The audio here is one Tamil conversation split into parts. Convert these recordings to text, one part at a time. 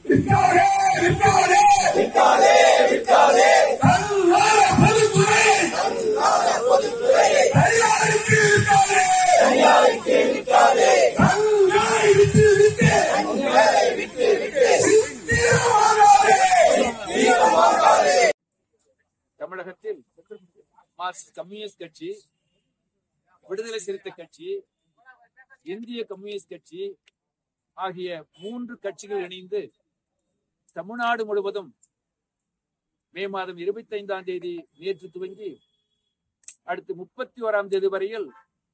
விற்காதே விற்காதே விற்காதே விற்காதே தன்னால பொதுத்துறை தனியாருக்கு விற்காதே தனியாருக்கு விற்காதே தன்னாலை விட்டு விட்டு தன்னாலை விட்டு விட்டு சித்திரமாகாதே சித்திரமாகாதே தமிழகத்தில் மார்க்சிஸ்ட் கம்யூனிஸ்ட் கட்சி விடுதலை சிறுத்தை கட்சி இந்திய கம்யூனிஸ்ட் கட்சி ஆகிய மூன்று கட்சிகள் இணைந்து தமிழ்நாடு முழுவதும் மே மாதம் இருபத்தி ஐந்தாம் தேதி நேற்று துவங்கி அடுத்து முப்பத்தி ஓராம் தேதி வரையில்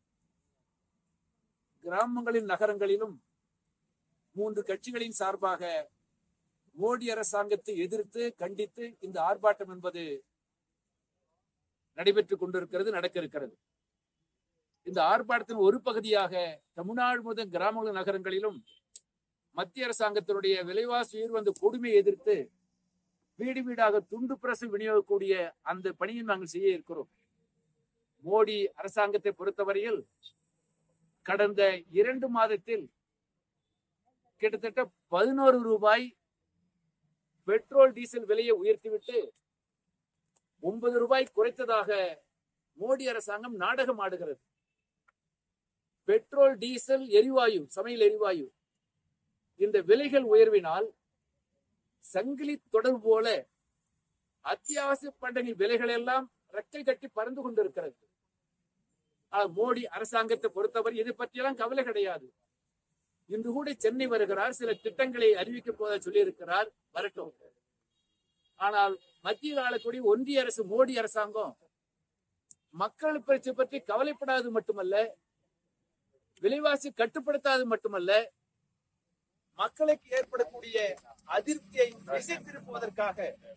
கிராமங்களின் நகரங்களிலும் மூன்று கட்சிகளின் சார்பாக மோடி அரசாங்கத்தை எதிர்த்து கண்டித்து இந்த ஆர்ப்பாட்டம் என்பது நடைபெற்றுக் கொண்டிருக்கிறது நடக்க இருக்கிறது இந்த ஆர்ப்பாட்டத்தின் ஒரு பகுதியாக தமிழ்நாடு முதல் கிராமங்கள் நகரங்களிலும் மத்திய அரசாங்கத்தினுடைய விலைவாசி உயர்வு அந்த கொடுமையை எதிர்த்து வீடு வீடாக துண்டு பிரசு விநியோகிக்கக்கூடிய அந்த பணியை நாங்கள் செய்ய இருக்கிறோம் மோடி அரசாங்கத்தை பொறுத்தவரையில் கடந்த இரண்டு மாதத்தில் கிட்டத்தட்ட பதினோரு ரூபாய் பெட்ரோல் டீசல் விலையை உயர்த்திவிட்டு ஒன்பது ரூபாய் குறைத்ததாக மோடி அரசாங்கம் நாடகம் ஆடுகிறது பெட்ரோல் டீசல் எரிவாயு சமையல் எரிவாயு இந்த விலைகள் உயர்வினால் சங்கிலி தொடர் போல அத்தியாவசிய பண்டங்கள் விலைகள் எல்லாம் ரெக்கை கட்டி பறந்து கொண்டிருக்கிறது ஆனால் மோடி அரசாங்கத்தை பொறுத்தவரை இது பற்றியெல்லாம் கவலை கிடையாது இன்று கூட சென்னை வருகிறார் சில திட்டங்களை அறிவிக்க போத சொல்லியிருக்கிறார் வரட்டும் ஆனால் மத்தியில் ஆளக்கூடிய ஒன்றிய அரசு மோடி அரசாங்கம் மக்கள் பிரச்சனை பற்றி கவலைப்படாது மட்டுமல்ல விலைவாசி கட்டுப்படுத்தாது மட்டுமல்ல மக்களுக்கு ஏற்படக்கூடிய அதிருப்தியை திசை திருப்புவதற்காக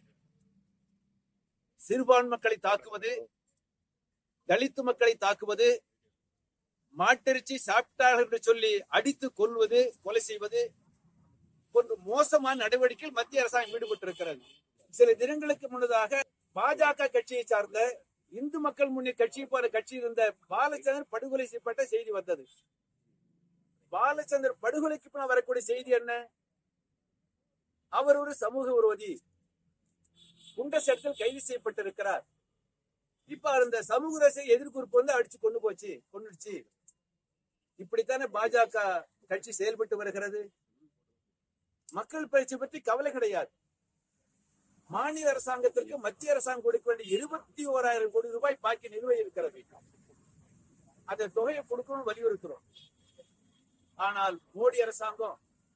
சிறுபான்மை மக்களை தாக்குவது தலித்து மக்களை தாக்குவது மாட்டிறைச்சி சாப்பிட்டார்கள் என்று சொல்லி அடித்து கொல்வது கொலை செய்வது போன்ற மோசமான நடவடிக்கையில் மத்திய அரசாங்கம் ஈடுபட்டிருக்கிறது சில தினங்களுக்கு முன்னதாக பாஜக கட்சியை சார்ந்த இந்து மக்கள் முன்னணி கட்சி போற கட்சி இருந்த பாலச்சந்தர் படுகொலை செய்யப்பட்ட செய்தி வந்தது பாலச்சந்தர் படுகொலைக்கு பின்னால் வரக்கூடிய செய்தி என்ன அவர் ஒரு சமூக விரோதி குண்டர் சட்டத்தில் கைது செய்யப்பட்டிருக்கிறார் இப்ப அந்த சமூக ரசை எதிர்குறிப்பு வந்து அடிச்சு கொண்டு போச்சு கொண்டுடுச்சு இப்படித்தானே பாஜக கட்சி செயல்பட்டு வருகிறது மக்கள் பயிற்சி பற்றி கவலை கிடையாது மாநில அரசாங்கத்திற்கு மத்திய அரசாங்கம் கொடுக்க வேண்டிய இருபத்தி ஓராயிரம் கோடி ரூபாய் பாக்கி நிலுவை இருக்கிறது அந்த தொகையை கொடுக்கணும் வலியுறுத்துறோம் ஆனால் மோடி அரசாங்கம்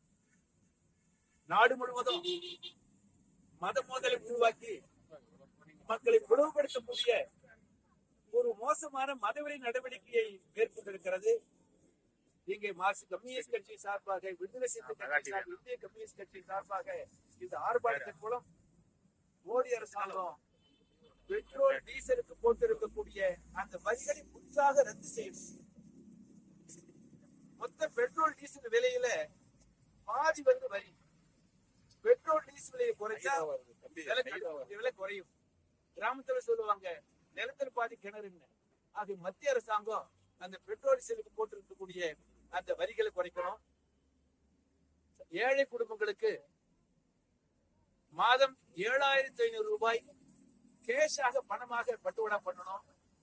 நாடு முழுவதும் மத மோதலை உருவாக்கி மக்களை பிளவுபடுத்தக்கூடிய ஒரு மோசமான மதவெறி நடவடிக்கையை மேற்கொண்டிருக்கிறது இங்கே மார்க்சிஸ்ட் கம்யூனிஸ்ட் கட்சி சார்பாக விடுதலை சிறுத்தை கட்சி சார்பாக, இந்திய கம்யூனிஸ்ட் கட்சி சார்பாக இந்த ஆர்ப்பாட்டத்தின் மூலம் மோடி அரசாங்கம் பெட்ரோல் டீசலுக்கு போட்டிருக்கக்கூடிய அந்த வரிகளை முற்றாக ரத்து செய்யணும் மொத்த பெட்ரோல் டீசல் விலையில பாதி வந்து வரி பெட்ரோல் டீசல் விலையை குறைச்சா விலை கட்டு- விலை குறையும் கிராமத்துல சொல்லுவாங்க நிலத்துல பாதி கிணறுன்னு ஆக மத்திய அரசாங்கம் அந்த பெட்ரோல் டீசலுக்கு போட்டிருக்கக்கூடிய அந்த வரிகளை குறைக்கணும் ஏழை குடும்பங்களுக்கு மாதம் ஏழாயிரத்தி ஐநூறு ரூபாய் கேஷாக பணமாக பட்டுவடா பண்ணணும்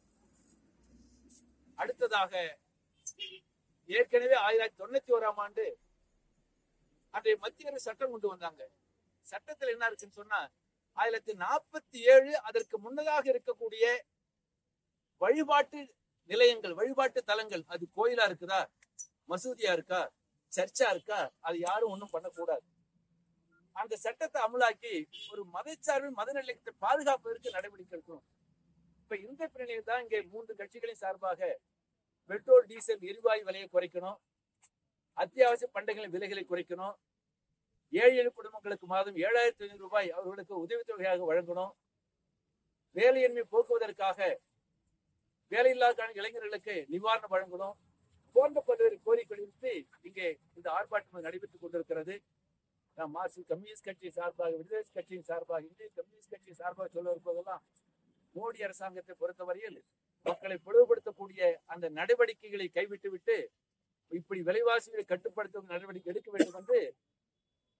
அடுத்ததாக ஏற்கனவே ஆயிரத்தி தொண்ணூத்தி ஓராம் ஆண்டு அன்றைய மத்திய அரசு சட்டம் கொண்டு வந்தாங்க சட்டத்துல என்ன இருக்குன்னு சொன்னா ஆயிரத்தி நாற்பத்தி ஏழு அதற்கு முன்னதாக இருக்கக்கூடிய வழிபாட்டு நிலையங்கள் வழிபாட்டு தலங்கள் அது கோயிலா இருக்குதா மசூதியா இருக்கா சர்ச்சா இருக்கா அது யாரும் ஒண்ணும் பண்ணக்கூடாது அந்த சட்டத்தை அமலாக்கி ஒரு மதச்சார்பு மதநிலையத்தை பாதுகாப்பதற்கு நடவடிக்கை எடுக்கணும் இப்ப இந்த பின்னணியில் தான் இங்கே மூன்று கட்சிகளின் சார்பாக பெட்ரோல் டீசல் எரிவாயு விலையை குறைக்கணும் அத்தியாவசிய பண்டங்களின் விலைகளை குறைக்கணும் ஏழை எளிய குடும்பங்களுக்கு மாதம் ஏழாயிரத்தி ஐநூறு ரூபாய் அவர்களுக்கு உதவித்தொகையாக வழங்கணும் வேலையின்மை போக்குவதற்காக வேலையில்லாத இளைஞர்களுக்கு நிவாரணம் வழங்கணும் போன்ற பல்வேறு கோரிக்கை குறித்து இங்கே இந்த ஆர்ப்பாட்டம் நடைபெற்றுக் கொண்டிருக்கிறது நாம் மார்க்சிஸ்ட் கம்யூனிஸ்ட் கட்சி சார்பாக விடுதலை கட்சியின் சார்பாக இந்திய கம்யூனிஸ்ட் கட்சி சார்பாக சொல்ல வரும்போதெல்லாம் மோடி அரசாங்கத்தை பொறுத்தவரையில் மக்களை பிளவுபடுத்தக்கூடிய அந்த நடவடிக்கைகளை கைவிட்டு விட்டு இப்படி விலைவாசிகளை கட்டுப்படுத்தும் நடவடிக்கை எடுக்க வேண்டும் என்று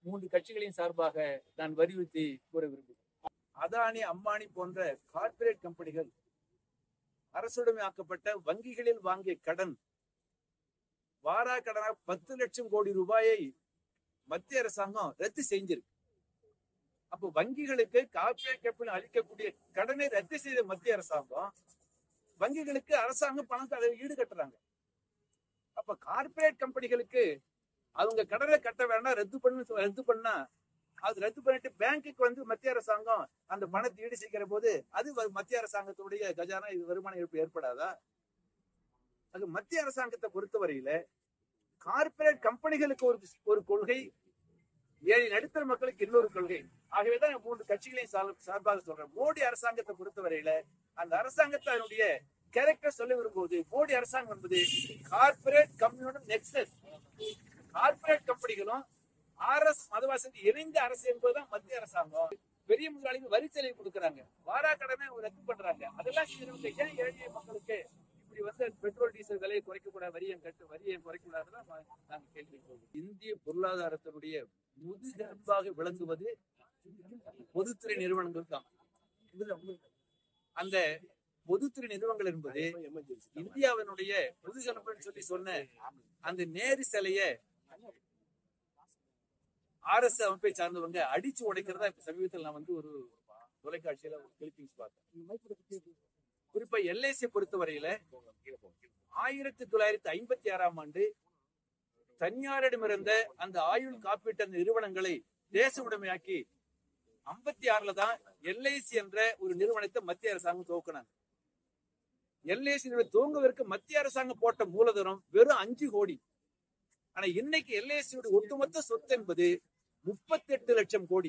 மூன்று கட்சிகளின் சார்பாக நான் வலியுறுத்தி கூற விரும்புகிறேன் அதானி அம்பானி போன்ற கார்ப்பரேட் கம்பெனிகள் அரசுடைமையாக்கப்பட்ட வங்கிகளில் வாங்கிய கடன் வாரா கடனாக பத்து லட்சம் கோடி ரூபாயை மத்திய அரசாங்கம் ரத்து செஞ்சிருக்கு அப்போ வங்கிகளுக்கு கார்ப்பரேட் கம்பெனி அளிக்கக்கூடிய கடனை ரத்து செய்த மத்திய அரசாங்கம் வங்கிகளுக்கு அரசாங்கம் பணத்தை அதை ஈடுகட்டுறாங்க அப்ப கார்ப்பரேட் கம்பெனிகளுக்கு அவங்க கடனை கட்ட வேண்டாம் ரத்து பண்ணு ரத்து பண்ணா அது ரத்து பண்ணிட்டு பேங்க்குக்கு வந்து மத்திய அரசாங்கம் அந்த பணத்தை ஈடு செய்கிற போது அது வ- மத்திய அரசாங்கத்துடைய கஜானா இது வருமான இழப்பு ஏற்படாதா அது மத்திய அரசாங்கத்தை பொறுத்தவரையில கார்ப்பரேட் கம்பெனிகளுக்கு ஒரு ஒரு கொள்கை ஏழை நடுத்தர மக்களுக்கு இன்னொரு கொள்கை ஆகவேதான் மூன்று கட்சிகளையும் சார்- சார்பாக சொல்றேன் மோடி அரசாங்கத்தை பொறுத்தவரையில அந்த அரசாங்கத்தை அதனுடைய கேரக்டர் சொல்ல வரும்போது மோடி அரசாங்கம் என்பது கார்ப்பரேட் கம்பெனியோட நெக்ஸஸ் கார்ப்பரேட் கம்பெனிகளும் ஆர்எஸ் மதவாசத்துக்கு இணைந்த அரசு என்பதுதான் மத்திய அரசாங்கம் பெரிய முதலாளிகள் வரி செலவு கொடுக்கறாங்க வாரா கடனை ரத்து பண்றாங்க அதெல்லாம் செய்யறவங்க ஏன் ஏழை மக்களுக்கு இப்படி வந்து பெட்ரோல் டீசல் விலையை குறைக்க கூடாது வரியை கட்டு வரியை குறைக்க கூடாதுதான் நாங்க கேள்வி கேட்கிறோம். இந்திய பொருளாதாரத்தினுடைய முதுகெலும்பாக விளங்குவது பொதுத்துறை நிறுவனங்கள் தான் அந்த பொதுத்துறை நிறுவனங்கள் என்பது இந்தியாவினுடைய முதுகெலும்புன்னு சொல்லி சொன்ன அந்த நேரு சிலைய ஆர்எஸ் அமைப்பை சார்ந்தவங்க அடிச்சு உடைக்கிறதா இப்ப சமீபத்தில் நான் வந்து ஒரு தொலைக்காட்சியில ஒரு கிளிப்பிங்ஸ் பார்த்தேன் குறிப்பா எல்ஐசி பொறுத்தவரையில ஆயிரத்தி தொள்ளாயிரத்தி ஐம்பத்தி ஆறாம் ஆண்டு தனியாரிடமிருந்த அந்த ஆயுள் காப்பீட்டு அந்த நிறுவனங்களை தேச உடைமையாக்கி ஐம்பத்தி ஆறுல தான் எல்ஐசி என்ற ஒரு நிறுவனத்தை மத்திய அரசாங்கம் துவக்கினாங்க எல்ஐசி துவங்குவதற்கு மத்திய அரசாங்கம் போட்ட மூலதனம் வெறும் அஞ்சு கோடி ஆனா இன்னைக்கு எல்ஐசியோட ஒட்டுமொத்த சொத்து என்பது முப்பத்தி எட்டு லட்சம் கோடி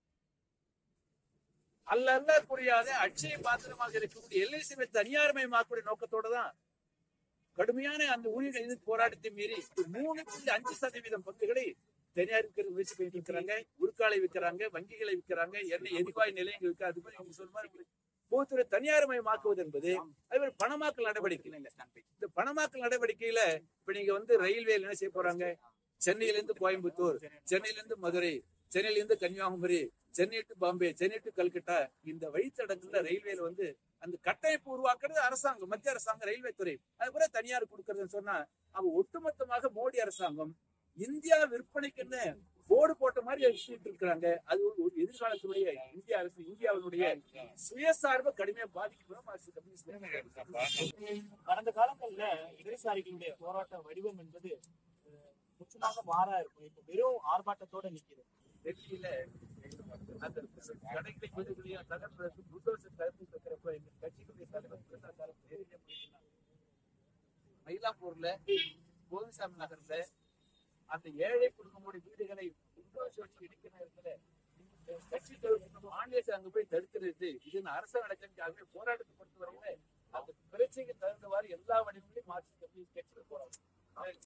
அல்ல அல்ல புரியாத அட்சய பாத்திரமாக இருக்கக்கூடிய எல்ஐசி தனியார்மயமாக்கக்கூடிய நோக்கத்தோட தான் கடுமையான அந்த ஊழியர்கள் எதிர்ப்பு போராட்டத்தை மீறி மூணு புள்ளி அஞ்சு சதவீதம் பங்குகளை தனியார் விற்கிற முயற்சி பண்ணிட்டு இருக்கிறாங்க உருக்காலை விற்கிறாங்க வங்கிகளை விற்கிறாங்க எண்ணெய் எரிவாயு நிலையங்கள் விற்க அது மாதிரி நீங்க சொல்ற மாதிரி பொதுத்துறை தனியார்மயமாக்குவது என்பது அது ஒரு பணமாக்கல் நடவடிக்கை இந்த பணமாக்கல் நடவடிக்கையில இப்ப நீங்க வந்து ரயில்வேல என்ன செய்ய போறாங்க சென்னையில இருந்து கோயம்புத்தூர் சென்னையில இருந்து மதுரை சென்னையில இருந்து கன்னியாகுமரி சென்னை டு பாம்பே சென்னை டு கல்கட்டா இந்த வழித்தடங்கள்ல ரயில்வேல வந்து அந்த கட்டமைப்பு உருவாக்குறது அரசாங்கம் மத்திய அரசாங்கம் ரயில்வே துறை அது கூட தனியார் கொடுக்கறதுன்னு சொன்னா அவ ஒட்டுமொத்தமாக மோடி அரசாங்கம் இந்தியா விற்பனைக்குன்னு போர்டு போட்ட மாதிரி வச்சுட்டு இருக்கிறாங்க அது ஒரு ஒரு எதிர்காலத்துடைய இந்திய அரசு இந்தியாவினுடைய சுயசார்பை கடுமையா பாதிக்கப்படும் அரசு கம்யூனிஸ்ட் கடந்த காலங்கள்ல இடதுசாரிகளுடைய போராட்ட வடிவம் என்பது அஹ், முற்றிலுமாக மாறா இருக்கும் இப்ப வெறும் ஆர்ப்பாட்டத்தோட நிக்குது டெல்லியில அந்த கடைகளை வீடுகளையும் தகர்ப்பதற்கு புல்டோசர் தடுத்து வைக்கிறப்ப எங்க கட்சிகளுடைய தலைவர் பிரசாத் சாரத் நேரடியா போயிருந்தாங்க. மயிலாப்பூர்ல கோவிசாமி நகர்ல அந்த ஏழை குடும்பங்களுடைய வீடுகளை புல்டோசர் வச்சு இடிக்கிற இடத்துல இந்த கட்சி தலைவர் மாநில அங்க போய் தடுக்கிறது இது அரசு நடக்கிறதுக்காகவே போராட்டத்தை பொறுத்தவரையில அந்த பிரச்சனைக்கு தகுந்தவாறு எல்லா வடிவங்களையும் மாற்றி கட்சிகள் போராட்டம்